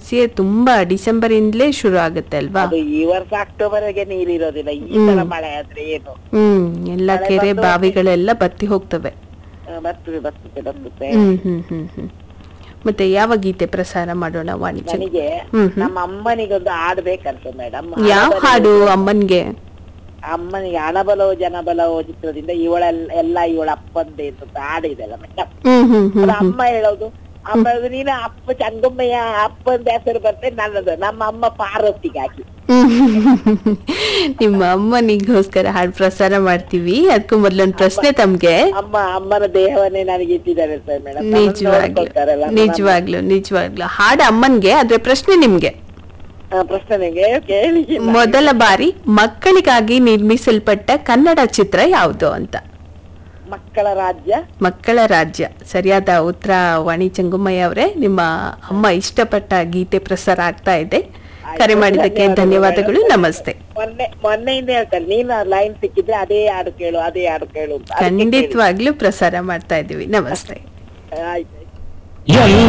ಸಮಸ್ಯೆ ತುಂಬಾ ಡಿಸೆಂಬರ್ ಇಂದಲೇ ಶುರು ಆಗುತ್ತೆ ಅಲ್ವಾ ಅದು ಈ ವರ್ಷ ಅಕ್ಟೋಬರ್ ಗೆ ನೀರಿರೋದಿಲ್ಲ ಈ ತರ ಮಳೆ ಆದ್ರೆ ಏನು ಹ್ಮ್ ಎಲ್ಲ ಮಳೆ ಕೆರೆ ಬಂದು- ಬಾವಿಗಳೆಲ್ಲ ಬತ್ತಿ ಹೋಗ್ತವೆ ಆ, ಬರ್ತದೆ ಬರ್ತದೆ ಬರ್ತದೆ ಹ್ಮ್ ಹ್ಮ್ ಹ್ಮ್ ಹ್ಮ್ ಮತ್ತೆ ಯಾವ ಗೀತೆ ಪ್ರಸಾರ ಮಾಡೋಣ ವಾಣಿಜ್ಯ ನನಗೆ ಹ್ಮ್ ಹ್ಮ್. ನಮ್ಮ ಅಮ್ಮನಿಗೊಂದು ಹಾಡು ಬೇಕಂತ ಮೇಡಮ್ ಯಾವ ಹಾಡು ಅಮ್ಮನ್ಗೆ ಅಮ್ಮನಿಗೆ ಹಣಬಲೋ ಜನಬಲೋ ಚಿತ್ರದಿಂದ ಇವಳ ಎಲ್ಲ ಇವಳ ಅಪ್ಪಂದೆ ಅಂತ ಹಾಡು ಇದೆಲ್ಲ ಮೇಡಮ್ ಹ್ಮ್ ಹ್ಮ್ ಹ್ಮ್ ಅದು ಅಮ್ಮ ಹೇಳೋದು ಅಮ್ಮ ಹೇಳೋದು, ನೀನು ಅಪ್ಪ ಚಂಗಮ್ಮಯ್ಯ ಅಪ್ಪಂದ ಹೆಸರು ಬರ್ತದೆ ನನ್ನದು ನಮ್ಮ ಅಮ್ಮ ಪಾರ್ವತಿಗೆ ಹಾಕಿ ಹ್ಮ್. ನಿಮ್ಮ ಅಮ್ಮನಿಗೋಸ್ಕರ ಹಾಡು ಪ್ರಸಾರ ಮಾಡ್ತೀವಿ ಅದಕ್ಕೂ ಮೊದ್ಲೊಂದು ಪ್ರಶ್ನೆ ತಮ್ಗೆ ಅಮ್ಮ ಅಮ್ಮನ ದೇಹವನ್ನೇ ನನಗೆ ಇಟ್ಟಿದ್ದಾರೆ ಸರ್ ಮೇಡಮ್ ನಿಜವಾಗ್ಲು ನಿಜವಾಗ್ಲು ನಿಜವಾಗ್ಲು ಹಾಡು ಅಮ್ಮನ್ಗೆ ಆದ್ರೆ ಪ್ರಶ್ನೆ ನಿಮ್ಗೆ ಪ್ರಶ್ನೆ ನಿಮಗೆ ಕೇಳಿ ಮೊದಲ ಬಾರಿ ಮಕ್ಕಳಿಗಾಗಿ ನಿರ್ಮಿಸಲ್ಪಟ್ಟ ಕನ್ನಡ ಚಿತ್ರ ಯಾವುದು ಅಂತ ಮಕ್ಕಳ ರಾಜ್ಯ ಮಕ್ಕಳ ರಾಜ್ಯ ಸರಿಯಾದ ಉತ್ತರ ವಾಣಿ ಚಂಗುಮ್ಮಯ್ಯ ಅವರೇ ನಿಮ್ಮ ಅಮ್ಮ ಇಷ್ಟಪಟ್ಟ ಗೀತೆ ಪ್ರಸಾರ ಆಗ್ತಾ ಇದೆ ಕರೆ ಮಾಡಿದ್ದಕ್ಕೆ ಧನ್ಯವಾದಗಳು ನಮಸ್ತೆ ಮೊನ್ನೆ ಮೊನ್ನೆಯಿಂದ ಹೇಳ್ತಾರೆ ನೀನು ಲೈನ್ ಸಿಕ್ಕಿದ್ರೆ ಅದೇ ಹಾಡು ಕೇಳು ಅದೇ ಹಾಡು ಕೇಳು ಅಂತ ಅದಕ್ಕೆ ಕೇಳಿದ್ದು. ಖಂಡಿತವಾಗ್ಲೂ ಪ್ರಸಾರ ಮಾಡ್ತಾ ಇದ್ದೀವಿ ನಮಸ್ತೆ ಆಯ್ತು ಎಲ್ಲ